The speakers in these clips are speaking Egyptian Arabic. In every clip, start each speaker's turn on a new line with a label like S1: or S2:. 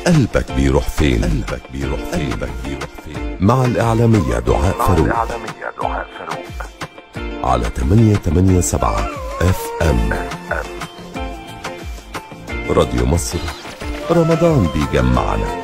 S1: قلبك بيروح فين قلبك بيروح فين قلبك بيروح فين مع الإعلامية دعاء فاروق
S2: الإعلامية دعاء فاروق
S1: على 887 اف ام راديو مصر رمضان بيجمعنا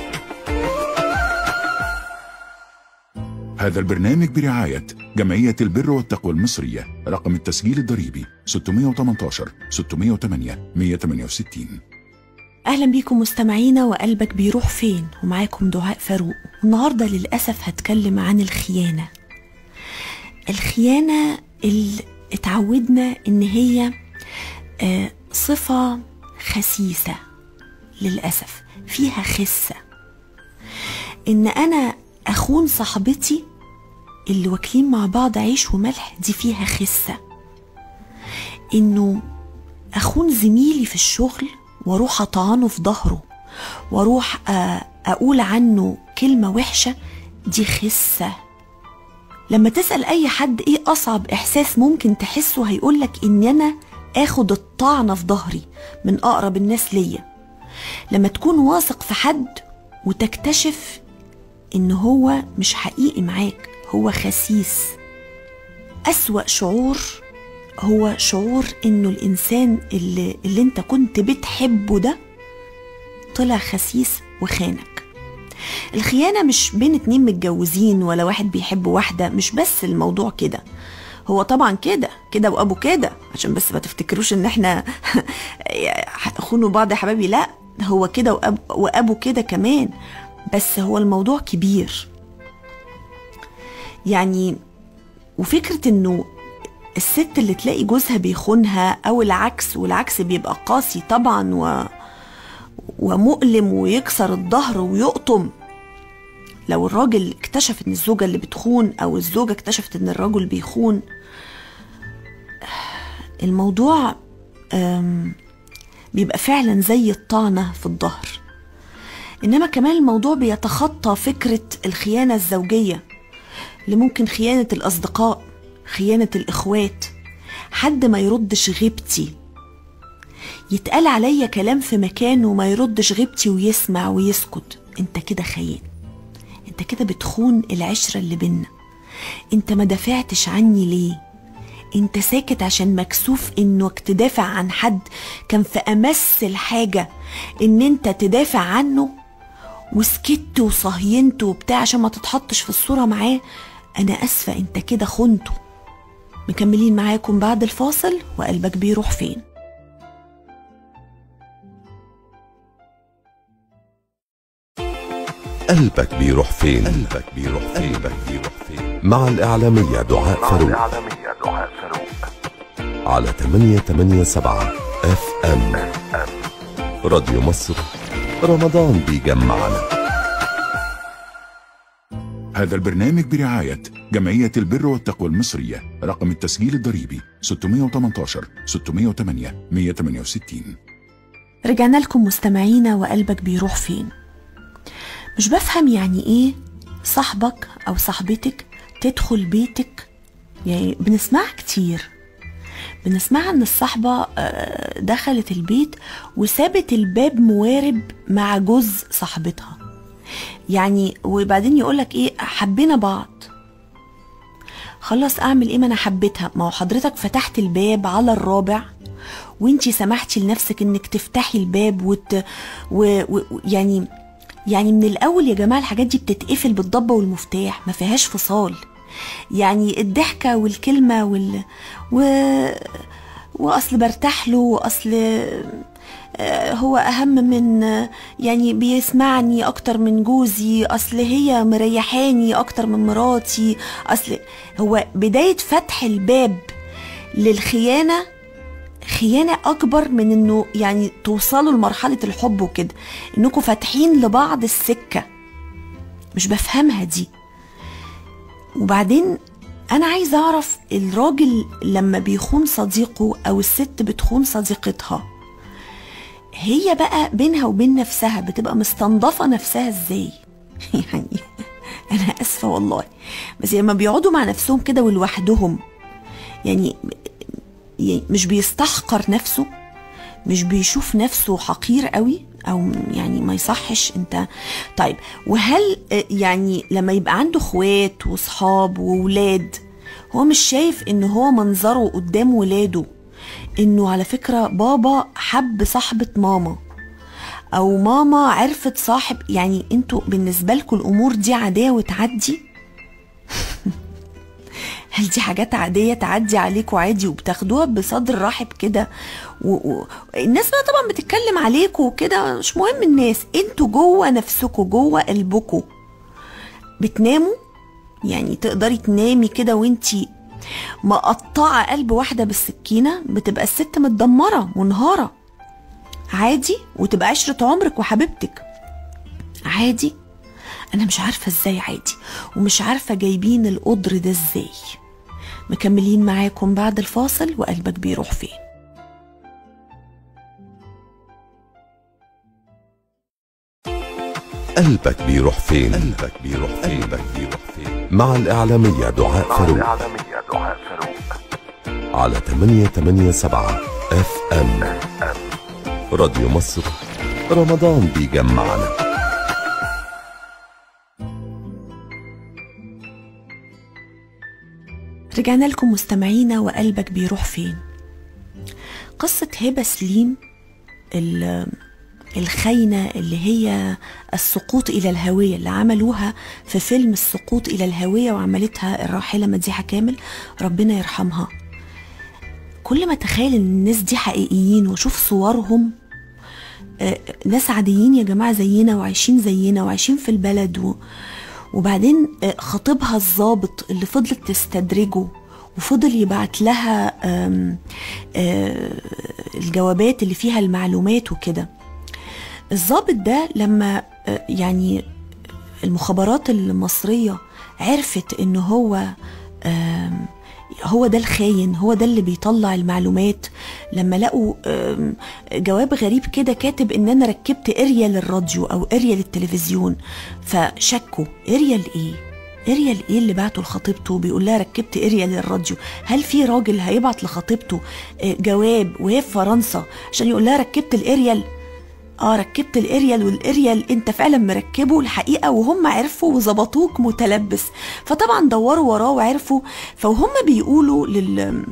S3: هذا البرنامج برعاية جمعية البر والتقوى المصرية رقم التسجيل الضريبي 618 608 168
S4: اهلا بيكم مستمعينا وقلبك بيروح فين ومعاكم دعاء فاروق النهارده للاسف هتكلم عن الخيانه الخيانه اللي اتعودنا ان هي آه، صفه خسيسه للاسف فيها خسه ان انا اخون صاحبتي اللي واكلين مع بعض عيش وملح دي فيها خسه انه اخون زميلي في الشغل واروح اطعنه في ظهره واروح آه، اقول عنه كلمه وحشه دي خسه لما تسال اي حد ايه اصعب احساس ممكن تحسه هيقولك ان انا اخد الطعنه في ظهري من اقرب الناس ليا لما تكون واثق في حد وتكتشف ان هو مش حقيقي معاك هو خسيس أسوأ شعور هو شعور إنه الإنسان اللي, اللي أنت كنت بتحبه ده طلع خسيس وخانك الخيانة مش بين اتنين متجوزين ولا واحد بيحب واحدة مش بس الموضوع كده هو طبعا كده كده وابو كده عشان بس ما تفتكروش ان احنا خونوا بعض يا حبايبي لا هو كده وأب وابو كده كمان بس هو الموضوع كبير يعني وفكرة انه الست اللي تلاقي جوزها بيخونها او العكس والعكس بيبقى قاسي طبعا و... ومؤلم ويكسر الظهر ويقطم لو الراجل اكتشف ان الزوجة اللي بتخون او الزوجة اكتشفت ان الرجل بيخون الموضوع أم، بيبقى فعلا زي الطعنة في الظهر انما كمان الموضوع بيتخطى فكرة الخيانة الزوجية اللي ممكن خيانة الأصدقاء خيانة الإخوات حد ما يردش غيبتي يتقال عليا كلام في مكان وما يردش غيبتي ويسمع ويسكت انت كده خيان انت كده بتخون العشرة اللي بينا انت ما دافعتش عني ليه انت ساكت عشان مكسوف انك تدافع عن حد كان في امس الحاجة ان انت تدافع عنه وسكت وصهينت وبتاع عشان ما تتحطش في الصورة معاه أنا أسفة أنت كده خنته مكملين معاكم بعد الفاصل وقلبك بيروح فين
S1: قلبك بيروح فين قلبك بيروح فين قلبك بيروح فين مع الإعلامية دعاء
S2: مع
S1: فاروق
S2: الإعلامية دعاء فاروق
S1: على 887 اف ام راديو مصر رمضان بيجمعنا
S3: هذا البرنامج برعاية جمعية البر والتقوى المصرية رقم التسجيل الضريبي 618 608 168
S4: رجعنا لكم مستمعينا وقلبك بيروح فين مش بفهم يعني ايه صاحبك او صاحبتك تدخل بيتك يعني بنسمعها كتير بنسمعها ان الصاحبة آه، دخلت البيت وسابت الباب موارب مع جوز صاحبتها يعني وبعدين يقولك ايه حبينا بعض خلاص اعمل ايه ما انا حبيتها ما هو حضرتك فتحت الباب على الرابع وانتي سمحتي لنفسك انك تفتحي الباب وت... و... و... و- يعني يعني من الاول يا جماعه الحاجات دي بتتقفل بالضبه والمفتاح ما فيهاش فصال يعني الضحكه والكلمه وال و... واصل برتاح له واصل آه، هو اهم من آه، يعني بيسمعني اكتر من جوزي اصل هي مريحاني اكتر من مراتي اصل هو بدايه فتح الباب للخيانه خيانة أكبر من إنه يعني توصلوا لمرحلة الحب وكده إنكم فاتحين لبعض السكة مش بفهمها دي وبعدين أنا عايزة أعرف الراجل لما بيخون صديقه أو الست بتخون صديقتها هي بقى بينها وبين نفسها بتبقى مستنضفة نفسها ازاي يعني أنا آسفة والله بس لما بيقعدوا مع نفسهم كده ولوحدهم يعني يعني مش بيستحقر نفسه مش بيشوف نفسه حقير قوي او يعني ما يصحش انت طيب وهل آه، يعني لما يبقى عنده اخوات وصحاب وولاد هو مش شايف ان هو منظره قدام ولاده انه على فكرة بابا حب صاحبة ماما او ماما عرفت صاحب يعني انتوا بالنسبة لكم الامور دي عادية وتعدي هل دي حاجات عادية تعدي عليكم عادي وبتاخدوها بصدر رحب كده و... و... الناس بقى طبعا بتتكلم عليكم وكده مش مهم الناس انتوا جوه نفسكم جوه قلبكم بتناموا يعني تقدري تنامي كده وانتي مقطعة قلب واحدة بالسكينة بتبقى الست متدمرة منهارة عادي وتبقى عشرة عمرك وحبيبتك عادي انا مش عارفة ازاي عادي ومش عارفة جايبين القدر ده ازاي مكملين معاكم بعد الفاصل وقلبك بيروح فين
S1: قلبك بيروح فين قلبك بيروح فين قلبك بيروح فين مع الإعلامية دعاء
S2: مع
S1: فاروق
S2: الإعلامية دعاء فاروق
S1: على 887 اف ام راديو مصر رمضان بيجمعنا
S4: رجعنا لكم مستمعينا وقلبك بيروح فين قصة هبة سليم ال- الخاينة اللي هي السقوط إلى الهوية اللي عملوها في فيلم السقوط إلى الهوية وعملتها الراحلة مديحة كامل ربنا يرحمها كل ما اتخيل ان الناس دي حقيقيين واشوف صورهم آه، ناس عاديين يا جماعة زينا وعايشين زينا وعايشين في البلد و... وبعدين آه، خطيبها الضابط اللي فضلت تستدرجه وفضل يبعت لها آم، آه، الجوابات اللي فيها المعلومات وكده الضابط ده لما آه، يعني المخابرات المصرية عرفت ان هو آم، هو ده الخاين هو ده اللي بيطلع المعلومات لما لقوا آم، جواب غريب كده كاتب ان انا ركبت اريال للراديو او اريال للتلفزيون فشكوا اريال ايه اريال ايه اللي بعته لخطيبته بيقول لها ركبت اريال للراديو هل في راجل هيبعت لخطيبته آه، جواب وهي في فرنسا عشان يقول لها ركبت الاريال اه ركبت الاريال والاريال انت فعلا مركبه الحقيقه وهم عرفوا وظبطوك متلبس فطبعا دوروا وراه وعرفوا فهم بيقولوا لل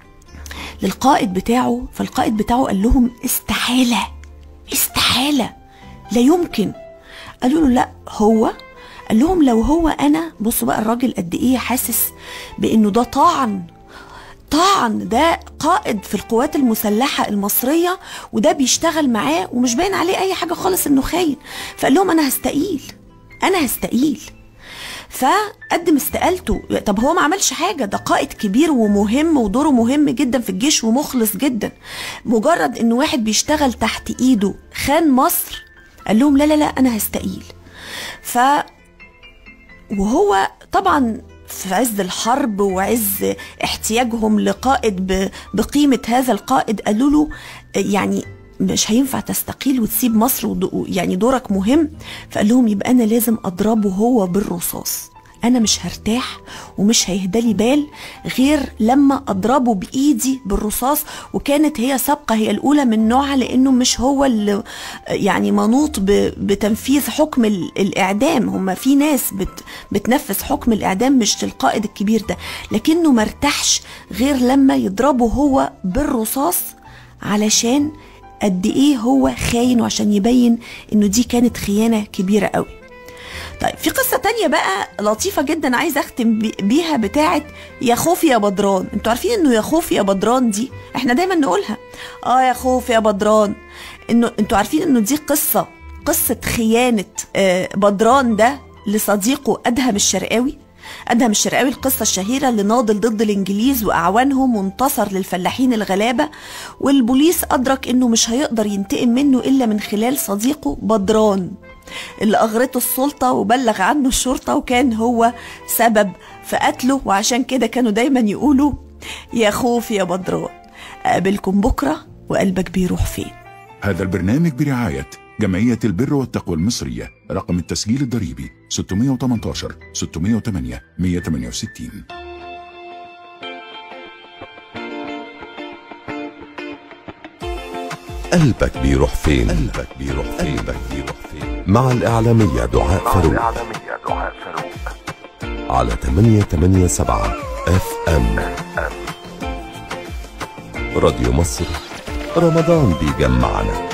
S4: للقائد بتاعه فالقائد بتاعه قال لهم استحاله استحاله لا يمكن قالوا له لا هو قال لهم لو هو انا بصوا بقى الراجل قد ايه حاسس بانه ده طعن طعن ده قائد في القوات المسلحة المصرية وده بيشتغل معاه ومش باين عليه أي حاجة خالص إنه خاين فقال لهم أنا هستقيل أنا هستقيل فقدم استقالته طب هو ما عملش حاجة ده قائد كبير ومهم ودوره مهم جدا في الجيش ومخلص جدا مجرد إن واحد بيشتغل تحت إيده خان مصر قال لهم لا لا لا أنا هستقيل ف وهو طبعا في عز الحرب وعز احتياجهم لقائد ب- بقيمة هذا القائد قالوا له يعني مش هينفع تستقيل وتسيب مصر ود- يعني دورك مهم فقال لهم يبقى أنا لازم أضربه هو بالرصاص أنا مش هرتاح ومش هيهدالي بال غير لما أضربه بإيدي بالرصاص وكانت هي سابقة هي الأولى من نوعها لأنه مش هو اللي يعني منوط ب- بتنفيذ حكم ال- الإعدام هم في ناس بت بتنفذ حكم الإعدام مش القائد الكبير ده لكنه مرتاحش غير لما يضربه هو بالرصاص علشان قد ايه هو خاين وعشان يبين انه دي كانت خيانة كبيرة قوي طيب في قصة تانية بقى لطيفة جدا عايز اختم بي- بيها بتاعت يا خوف يا بدران انتوا عارفين انه يا خوف يا بدران دي احنا دايما نقولها اه يا خوف يا بدران انه انتوا عارفين انه دي قصة قصة خيانة آه بدران ده لصديقه ادهم الشرقاوي أدهم الشرقاوي القصة الشهيرة اللي ناضل ضد الإنجليز وأعوانهم وانتصر للفلاحين الغلابة والبوليس أدرك إنه مش هيقدر ينتقم منه إلا من خلال صديقه بدران اللي أغرته السلطة وبلغ عنه الشرطة وكان هو سبب في قتله وعشان كده كانوا دايما يقولوا يا خوف يا بدران أقابلكم بكرة وقلبك بيروح فين
S3: هذا البرنامج برعاية جمعية البر والتقوى المصرية رقم التسجيل الضريبي 618 608 168
S1: قلبك قلبك بيروح فين قلبك بيروح فين قلبك بيروح فين مع الإعلامية دعاء
S2: مع
S1: فاروق
S2: الإعلامية دعاء فاروق
S1: على 887 اف ام راديو مصر رمضان بيجمعنا